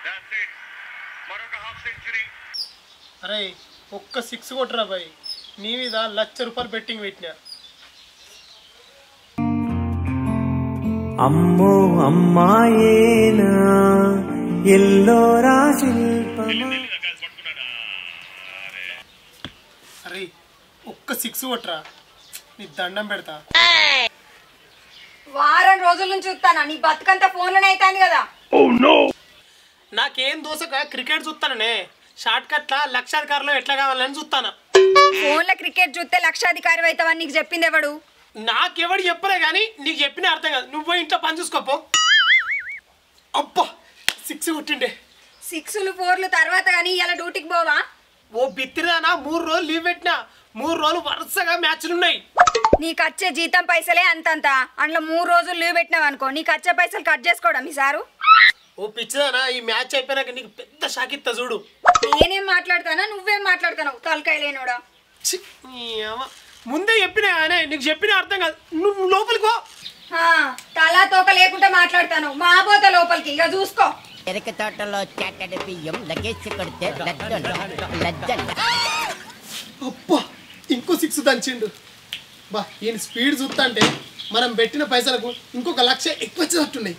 అరే ఒక్క సిక్స్ కొట్టరా బాయ్ నీ మీద లక్ష రూపాయలు బెట్టింగ్ పెట్టినా అమ్మో అమ్మాయేనా ఎల్లోరా శిల్పమా అరే ఒక్క సిక్స్ కొట్టరా నీ దండం పెడతా వారం రోజుల నుంచి చూస్తానా నీ బతుకంతా ఫోన్లోనే అవుతాంది కదా నాకేం దోసక క్రికెట్ చూస్తాననే షార్ట్ కట్ల లక్షాధికారులు ఎట్లా కావాలని చూస్తాను ఫోన్లో క్రికెట్ చూస్తే లక్షాధికారి అవుతావని నీకు చెప్పింది ఎవడు నాకెవడు చెప్పలే కానీ నీకు చెప్పిన అర్థం కాదు నువ్వు పోయి ఇంట్లో పని చూసుకోపో అబ్బా సిక్స్ కొట్టిండే సిక్స్లు ఫోర్లు తర్వాత కానీ ఇలా డ్యూటీకి పోవా ఓ బిత్తిరానా మూడు రోజులు లీవ్ పెట్టినా మూడు రోజులు వరుసగా మ్యాచ్లు ఉన్నాయి నీకు వచ్చే జీతం పైసలే అంతంత అందులో మూడు రోజులు లీవ్ పెట్టినావు అనుకో నీకు వచ్చే పైసలు కట్ చేసుకోవడం మీ సారు ఓ పిచ్చిదానా ఈ మ్యాచ్ అయిపోయినాక నీకు పెద్ద షాక్ ఇస్తా చూడు నేనేం మాట్లాడతానా నువ్వేం మాట్లాడతావు తలకాయ లేనోడా ఛీ, ఈ అమ్మ. ముందే చెప్పినా కానీ నీకు చెప్పిన అర్థం కాదు నువ్వు లోపలికి పో ఆ, తలా తోక లేకుండా మాట్లాడతాను మా పోత లోపలికి ఇక చూసుకో చెరక తోటలో చాటడి బియ్యం లగేసి కొడితే లజ్జలు లజ్జలు అబ్బా ఇంకో సిక్స్ దంచిండు బా ఈయన స్పీడ్ చూస్తా అంటే మనం పెట్టిన పైసలకు ఇంకొక లక్ష ఎక్కువ వచ్చేటట్టున్నాయి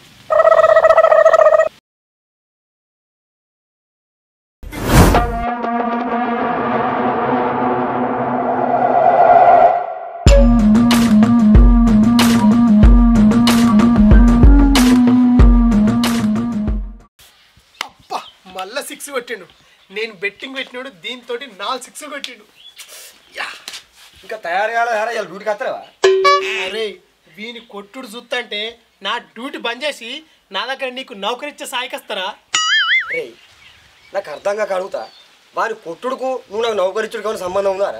అబ్బా మళ్ళా సిక్స్ కొట్టిండు నేను బెట్టింగ్ పెట్టినాడు దీంతో నాలుగు సిక్స్ కొట్టిండు యా ఇంకా తయారు కాలేదు ఇలా డ్యూటీకి వస్తావా అరే వీని కొట్టుడు చూస్తంటే నా డ్యూటీ బంద్ చేసి నా దగ్గర నీకు నౌకరిచ్చే సాయికొస్తారా రే నాకు అర్థం కాక అడుగుతా వాని కొట్టుడుకు నువ్వు నాకు నౌకరించుడు కానీ సంబంధం ఉందారా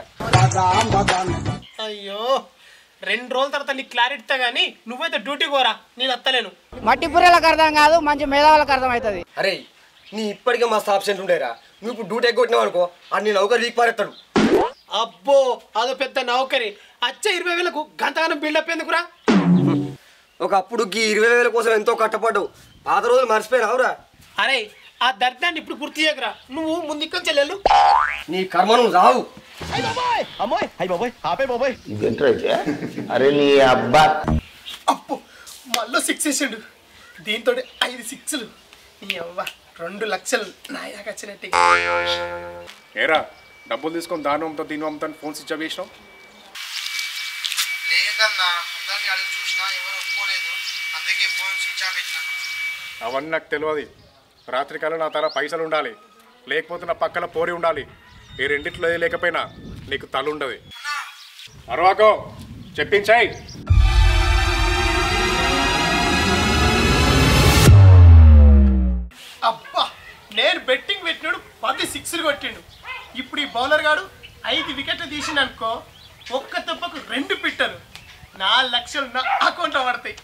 అయ్యో రెండు రోజుల తర్వాత నీకు క్లారిటీతో కానీ నువ్వైతే డ్యూటీ కోరా నేను వస్తలేను మట్టి పుర్రెలకు అర్థం కాదు మంచి మేధావులకు అర్థం అవుతుంది అరే నీ ఇప్పటికే మస్తు ఆప్షన్స్ ఉండేరా నువ్వు ఇప్పుడు డ్యూటీ ఎగ్గొట్టినావు అనుకో అది నీ నౌకరు వీక్ పారేస్తాడు అబ్బో అదో పెద్ద నౌకరి అచ్చే ఇరవై వేలకు గంతగానం బిల్డప్ ఎందుకురా ఒకప్పుడు ఈ ఇరవై వేల కోసం ఎంతో కట్టపడ్డావు పాత రోజులు మర్చిపోయినావురా అరే ఆ దర్దాన్ని ఇప్పుడు గుర్తు చేయకురా నువ్వు ముందు ఇక్కడ చెల్లెలు నీ కర్మ నువ్వు రావు అరే నీ అబ్బా అప్పు మళ్ళీ సిక్స్ వేసిండు దీంతో ఐదు సిక్స్లు నీ అవ్వ రెండు లక్షలు నాయాకు వచ్చినట్టు ఏరా డబ్బులు తీసుకొని దాని అమ్ముతా దీని అమ్ముతాను ఫోన్ స్విచ్ ఆఫ్ చేసినావు లేదన్నా అందరినీ అడిగి చూసినా ఎవరు ఒప్పుకోలేదు అందుకే ఫోన్ స్విచ్ ఆఫ్ పెట్టినా అవన్నీ నాకు తెలియదు రాత్రికాలం నా తల పైసలు ఉండాలి లేకపోతే నా పక్కన పోరి ఉండాలి ఈ రెండిట్లో ఏది లేకపోయినా నీకు తల ఉండదు అరవాకో చెప్పించాయి అబ్బా నేను బెట్టింగ్ పెట్టినాడు పది సిక్స్లు కొట్టిండు ఇప్పుడు ఈ బౌలర్ గాడు ఐదు వికెట్లు తీసిండు అనుకో ఒక్క దెబ్బకు రెండు పిట్టలు నాలుగు లక్షలు నా అకౌంట్లో పడతాయి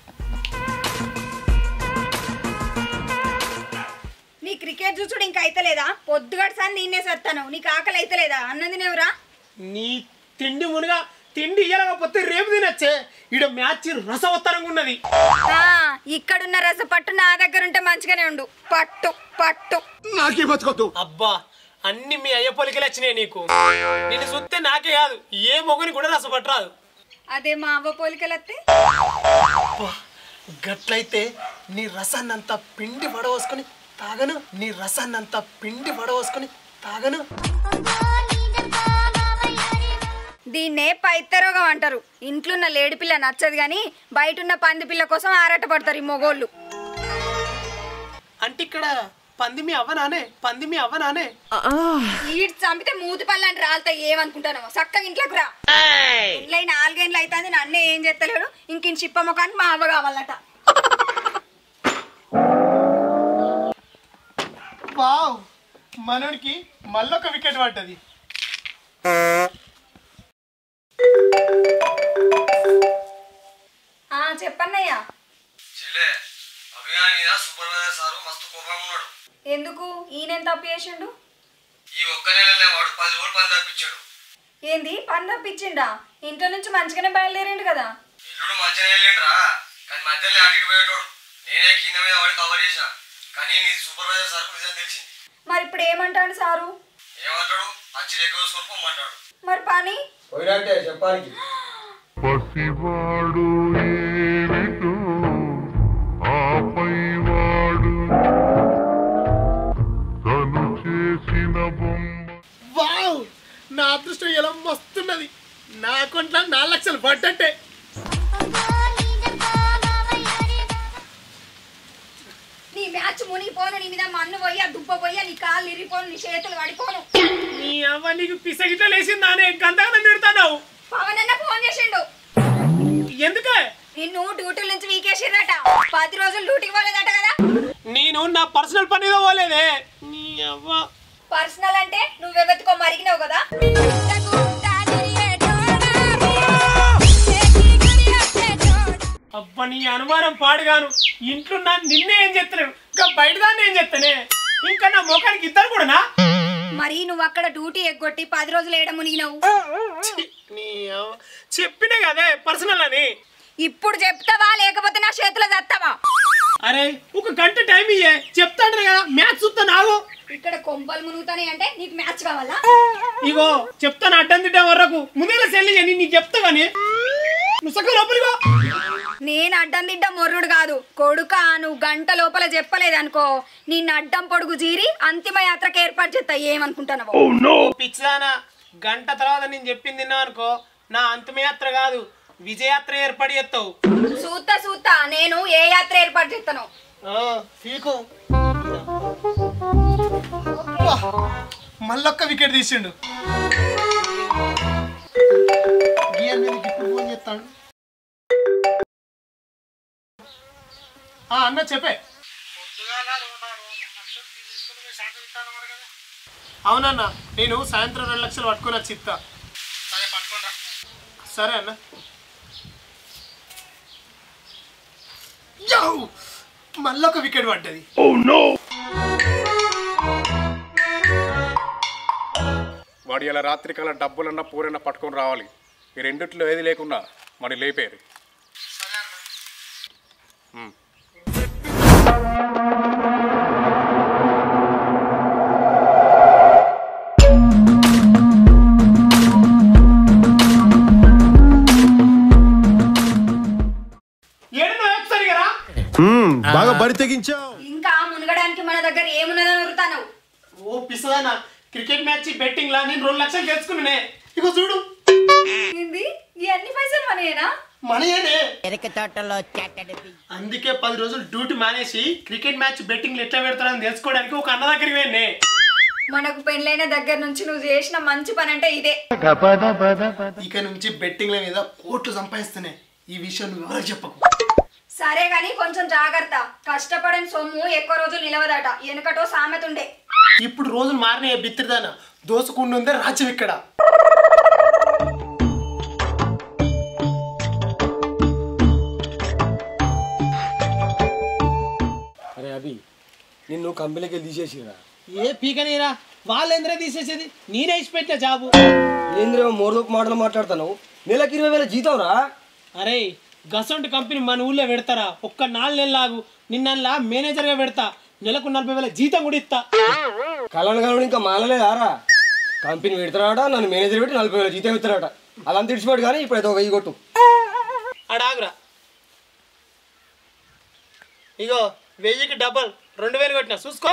నీ క్రికెట్ చూసుడు ఇంకా అయితలేదా పొద్దుగడ సార్ నేనే సత్తాను నీకు ఆకలి అయితలేదా అన్నది నేవురా నీ తిండి మునుగా తిండి ఇయ్యలేకపోతే రేపు తినచ్చే ఈడ మ్యాచ్ రసవత్తరంగా ఉన్నది ఆ, ఇక్కడున్న రస పట్టు నా దగ్గర ఉంటే మంచిగానే ఉండు పట్టు పట్టు అబ్బా అన్ని మీ అయ్య పొలికలు వచ్చినాయి నీకు నిన్ను చూస్తే నాకే కాదు ఏ మొగని కూడా రసపట్టరాదు అదే మా అవ్వ పోలికలత్తే అబ్బా, గట్లయితే నీ రసాన్నంతా పిండి వడవసుకొని తాగను నీ రసాన్నంతా పిండి వడవసుకొని తాగను దీన్నే పైత్తరోగం అంటారు ఇంట్లో ఉన్న లేడి పిల్ల నచ్చదు కానీ బయట ఉన్న పంది పిల్ల కోసం ఆరాటపడతారు ఈ మొగోళ్ళు అంటే ఇక్కడ పంది మీ అవ్వనానే పంది మీ అవ్వనానే ఈడు చంపితే మూతి పళ్ళని రాలితే ఏమనుకుంటాను చక్కగా ఇంట్లోకి రా ఇంట్లో నాలుగేళ్ళు అవుతుంది నన్నే ఏం చేస్తలేడు ఇంక చిప్ప ముఖానికి మా అవ్వ కావాలట వావ్ మనోడికి మళ్ళొక వికెట్ పడ్డది ఆ చెప్పన్నయ్యా సూపర్వైజర్ సారు మస్తు కోపంగా ఉన్నాడు ఎందుకు ఈయన తప్పు చేసిండు ఈ ఒక్క నెలలో వాడు పది రోజులు పని తప్పించాడు ఏంది పని తప్పించిండా ఇంట్లో నుంచి మంచిగానే బయలుదేరిండు కదా ఇల్లుడు మంచిగా వెళ్ళిండ్రా కానీ మధ్యలో అటు ఇటు పోయేటోడు నేనే కింద మీద వాడు కవర్ చేసిన కానీ నీది సూపర్వైజర్ సార్ నిజం తెలిసింది మరి ఇప్పుడు ఏమంటాడు సారు ఏమంటాడు అచ్చి ఎక్కువ చూసుకోమంటాడు మరి పని పోయినట్టే చెప్పానికి పసివాడు ఏమిటో ఆపైవాడు తను చేసిన బొమ్మ వావ్ నా అదృష్టం ఎలా మస్తున్నది నా అకౌంట్లో నాలుగు లక్షలు పడ్డట్టే నీ మ్యాచ్ మునిగిపోను నీ మీద మన్ను పోయి ఆ దుబ్బ పోయి నీ కాళ్ళు ఇరిగిపోను నీ చేతులు పడిపోను నీ అవ్వ నీకు పిసగిట లేచిందా అనే గంతగనం తిడుతున్నావు పవన్ అన్న ఫోన్ చేసిండు ఎందుకే నిన్ను డ్యూటీ నుంచి వీకేసిరట పది రోజులు డ్యూటీకి పోలేదట కదా నేను నా పర్సనల్ పని ఏదో పోలేదే నీ అవ్వ పర్సనల్ అంటే నువ్వెవెత్తుకో మరిగినావు కదా అబ్బా నీ అనుమానం పాడుగాను ఇంట్లో నా నిన్నే ఏం చెప్తలేవు ఇంకా బయట దాన్ని ఏం చెప్తానే ఇంకా నా ముఖానికి ఇద్దరు కూడానా మరి నువ్వు అక్కడ డ్యూటీ ఎగ్గొట్టి పది రోజులు ఏడ మునిగినావు ఛీ, నీ అవ్వ. చెప్పినా కదే పర్సనల్ అని ఇప్పుడు చెప్తావా లేకపోతే నా చేతిలో చస్తావా అరే ఒక గంట టైం ఇయ్యే చెప్తాడు కదా మ్యాచ్ చూస్తా నాగు ఇక్కడ కొంపలు మునుగుతానే అంటే నీకు మ్యాచ్ కావాలా ఇగో చెప్తాను అడ్డం తిట్టే వరకు ముందే సెల్లి అని నీకు చెప్తా కానీ నువ్వు సగం లోపలిగో నేను అడ్డం తిడ్డ మొర్రుడు కాదు కొడుక నువ్వు గంట లోపల చెప్పలేదు అనుకో నిన్ను అడ్డం పొడుగు జీరి అంతిమ యాత్రకు ఏర్పాటు చేస్తా ఏమనుకుంటానో పిచ్చిదానా గంట తర్వాత నేను చెప్పింది తిన్నావు అనుకో నా అంతిమయాత్ర కాదు విజయాత్ర ఏర్పడి చేస్తావు సూత్తా సూత్తా నేను ఏ యాత్ర ఏర్పాటు చేస్తాను పీకు మళ్ళొక్క వికెట్ తీసిండు గియర్ మీద ఇప్పుడు ఫోన్ చేస్తాడు ఆ, అన్న చెప్పే అవునన్న నేను సాయంత్రం రెండు లక్షలు పట్టుకొని వచ్చి ఇస్తా సరే అన్న యో! మళ్ళొక వికెట్ పడ్డది వాడు ఇలా రాత్రికాల డబ్బులన్నా పూరన్నా పట్టుకొని రావాలి ఈ రెండిట్లో ఏది లేకుండా మరి లేపేరు ఉమ్. ఏడు నువ్వు ఒకసారి కదా బాగా బరి తెగించావు ఇంకా మునగడానికి మన దగ్గర ఏమున్నదని ఉరుతాను ఓ పిసదానా క్రికెట్ మ్యాచ్ బెట్టింగ్ లా నేను రెండు లక్షలు తెచ్చుకున్నానే ఇగో చూడు ఏంది ఈ అన్ని పైసలు మనయేనా మనయేనే ఎరక తోటలో చెట్టడి బియ్యం అందుకే పది రోజులు డ్యూటీ మానేసి క్రికెట్ మ్యాచ్ బెట్టింగ్ ఎట్లా పెడతారని తెలుసుకోవడానికి ఒక అన్న దగ్గరికి పోయినే మనకు పెళ్ళైన దగ్గర నుంచి నువ్వు చేసిన మంచి పని అంటే ఇదే ఇక నుంచి బెట్టింగ్ల మీద కోట్లు సంపాదిస్తున్నాయి ఈ విషయం నువ్వు ఎవరికి చెప్పకు సరే గాని కొంచెం జాగ్రత్త కష్టపడని సొమ్ము ఎక్కువ రోజులు నిలవదట వెనుకటో సామెత ఉండే ఇప్పుడు రోజులు మారినాయి బిత్తిరిదాన దోసుకుండా ఉందే రాజ్యం ఇక్కడ అరే అభి నిన్ను కంపెనీకి వెళ్ళి తీసేసిరా ఏ పీకనీరా వాళ్ళెందరే తీసేసేది నేనే ఇచ్చి పెట్టిన జాబు ఏంద్రేమో మోరదొక మాటలు మాట్లాడతాను నెలకి ఇరవై వేల జీతం రా అరే గసంట్ కంపెనీ మన ఊళ్ళో పెడతారా ఒక్క నాలుగు నెలలు ఆగు నిన్నల్లా మేనేజర్గా పెడతా నెలకు నలభై వేల జీతం కూడా ఇస్తా కళ్ళను కలవడం ఇంకా మానలేదారా కంపెనీ పెడతారట నన్ను మేనేజర్ పెట్టి నలభై వేల జీతం ఇస్తారట అలా తిడిచిపోయాడు కానీ ఇప్పుడు ఏదో వెయ్యి కొట్టు అడాగురా ఇగో వెయ్యికి డబల్ రెండు వేలు కొట్టిన చూసుకో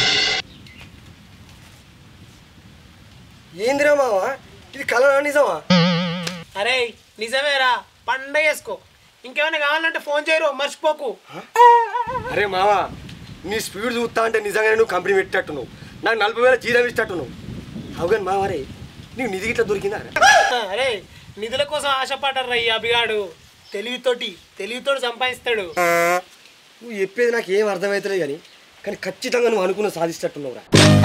ఏందిరా మావా ఇది కళ నిజమా అరే నిజమేరా పండగ వేసుకో ఇంకేమైనా కావాలంటే ఫోన్ చేయరు మర్చిపోకు అరే మావా నీ స్పీడ్ చూస్తా అంటే నిజంగానే నువ్వు కంపెనీ పెట్టేటట్టు నువ్వు నాకు నలభై వేల జీతం ఇచ్చేటట్టు నువ్వు అవుగాని మావారే నీకు నిధి గిట్ల దొరికిందా అరే నిధుల కోసం ఆశపడ్డారు ఈ అభిగాడు తెలివితోటి తెలివితోటి సంపాదిస్తాడు నువ్వు చెప్పేది నాకు ఏం అర్థమవుతలేదు కానీ కానీ ఖచ్చితంగా నువ్వు అనుకున్న సాధిస్తట్టున్నావురా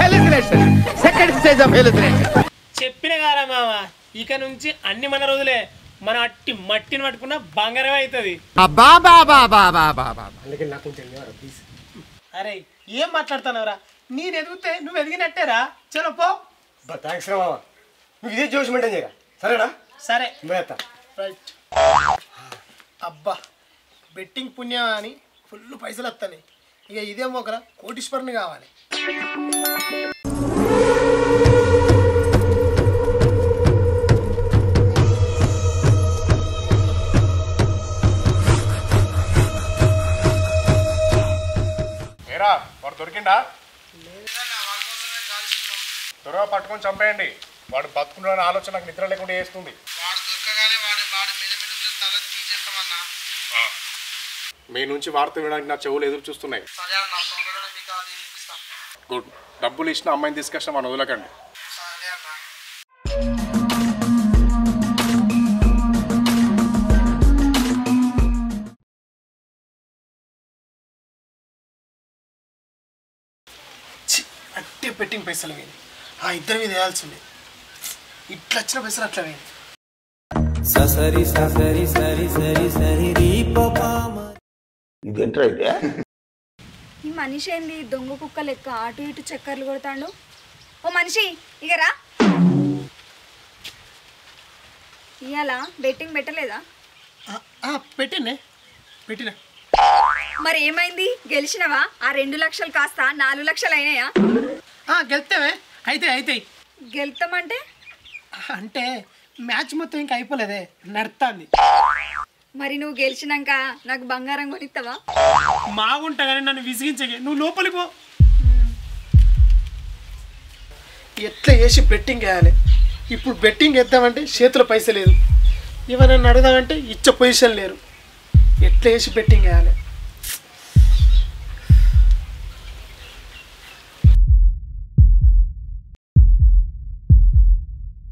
చెప్పిన కారా మామ ఇక నుంచి అన్ని మన రోజులే మన అట్టి మట్టిని పట్టుకున్న బంగారం అవుతుంది అందుకే నాకు కొంచెం ఇవ్వరా ప్లీజ్ అరే ఏం మాట్లాడుతున్నావురా నేను ఎదిగితే నువ్వు ఎదిగినట్టేరా చలో పో బా థ్యాంక్స్ రా మావా నువ్వు ఇదే జోష్ మెయింటైన్ చేయరా సరేనా సరే వేస్తా రైట్ అబ్బా బెట్టింగ్ పుణ్యం అని ఫుల్ పైసలు వస్తాయి ఇక ఇదేమో కదా కోటీశ్వరుని కావాలి ఏరా వాడు దొరికిండా త్వరగా పట్టుకొని చంపేయండి వాడు బతుకున్న ఆలోచన నాకు నిద్ర లేకుండా చేస్తుంది వాడు దొరకగానే వాడు వాడు మీద మీద నుంచి తల తీసేస్తామన్నా మీ నుంచి వార్త వినడానికి నా చెవులు ఎదురు చూస్తున్నాయి సరే అన్న తొందరగా మీకు అది వినిపిస్తా గుడ్ డబ్బులు ఇచ్చిన అమ్మాయిని తీసుకొచ్చిన మన వదలకండి సరే అన్న ఛీ, అట్టే పెట్టింగ్ పైసలు వేయండి ఆ ఇద్దరి మీద వేయాల్సిందే ఇట్లా వచ్చిన పైసలు అట్లా వేయండి ససరి ససరి సరి సరి సరి రీ పామ ఈ మనిషి ఏంది దొంగ కుక్క లెక్క అటు ఇటు చక్కర్లు కొడతాడు ఓ మనిషి ఇక రా ఇవాళ బెట్టింగ్ పెట్టలేదా ఆ, ఆ, పెట్టినే పెట్టినా మరి ఏమైంది గెలిచినవా ఆ రెండు లక్షలు కాస్త నాలుగు లక్షలు అయినాయా ఆ, గెలుతావే అయితే అయితే గెలుతామంటే అంటే మ్యాచ్ మొత్తం ఇంకా అయిపోలేదే నడుతుంది మరి నువ్వు గెలిచినాక నాకు బంగారం కొనిస్తావా మాగుంటా కానీ నన్ను విసిగించగే నువ్వు లోపలికి పో ఎట్లా వేసి బెట్టింగ్ వేయాలి ఇప్పుడు బెట్టింగ్ వేద్దామంటే చేతిలో పైసలు లేదు ఇవన్నీ అడుగుదామంటే ఇచ్చే పొజిషన్ లేరు ఎట్లా వేసి బెట్టింగ్ వేయాలి